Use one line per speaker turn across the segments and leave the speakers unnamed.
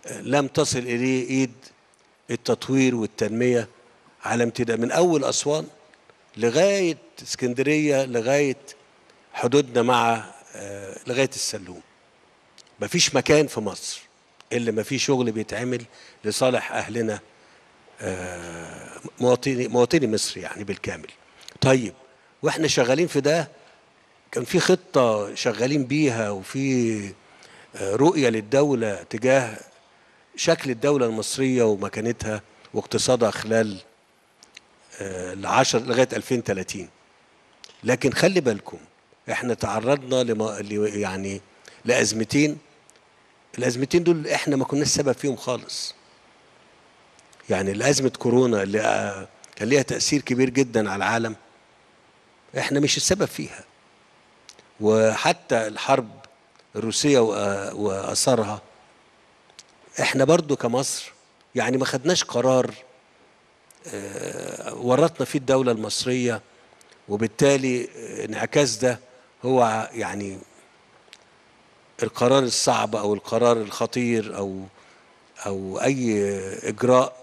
لم تصل إليه إيد التطوير والتنمية على امتداد من أول أسوان لغاية اسكندرية لغاية حدودنا مع آه، لغاية السلوم مفيش مكان في مصر اللي ما فيه شغل بيتعمل لصالح أهلنا آه، مواطني مواطني مصر يعني بالكامل طيب واحنا شغالين في ده كان في خطة شغالين بيها وفي آه، رؤية للدولة تجاه شكل الدولة المصرية ومكانتها واقتصادها خلال آه، العشر لغاية 2030 لكن خلي بالكم احنا تعرضنا لما ل- يعني لأزمتين الأزمتين دول احنا ما كناش سبب فيهم خالص يعني الأزمة كورونا اللي آه، كان ليها تأثير كبير جدا على العالم احنا مش السبب فيها وحتى الحرب الروسية وآ- وأثرها احنا برضو كمصر يعني ما خدناش قرار آه، ورطنا فيه الدولة المصرية وبالتالي آه، انعكاس ده هو يعني القرار الصعب او القرار الخطير او او اي اجراء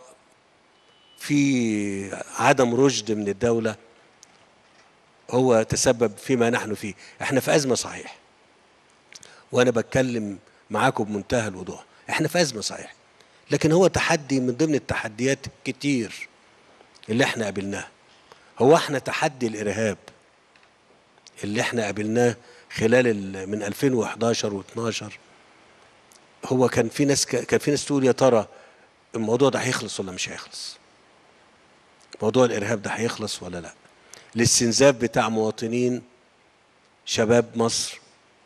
في عدم رشد من الدولة هو تسبب فيما نحن فيه احنا في أزمة صحيح وانا بتكلم معاكم بمنتهى الوضوح احنا في أزمة صحيح لكن هو تحدي من ضمن التحديات كتير اللي احنا قابلناها هو احنا تحدي الارهاب اللي احنا قابلناه خلال ال- من 2011 و12 هو كان في ناس ك- كان في ناس تقول يا ترى الموضوع ده هيخلص ولا مش هيخلص موضوع الارهاب ده هيخلص ولا لا الاستنزاف بتاع مواطنين شباب مصر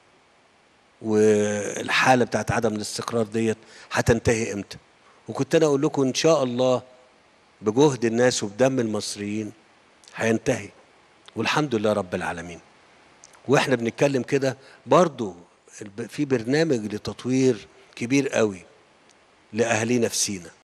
والحاله بتاعت عدم الاستقرار ديت هتنتهي امتى وكنت انا اقول لكم ان شاء الله بجهد الناس وبدم المصريين هينتهي والحمد لله رب العالمين واحنا بنتكلم كده برضو الب- في برنامج لتطوير كبير قوي لاهالينا في سينا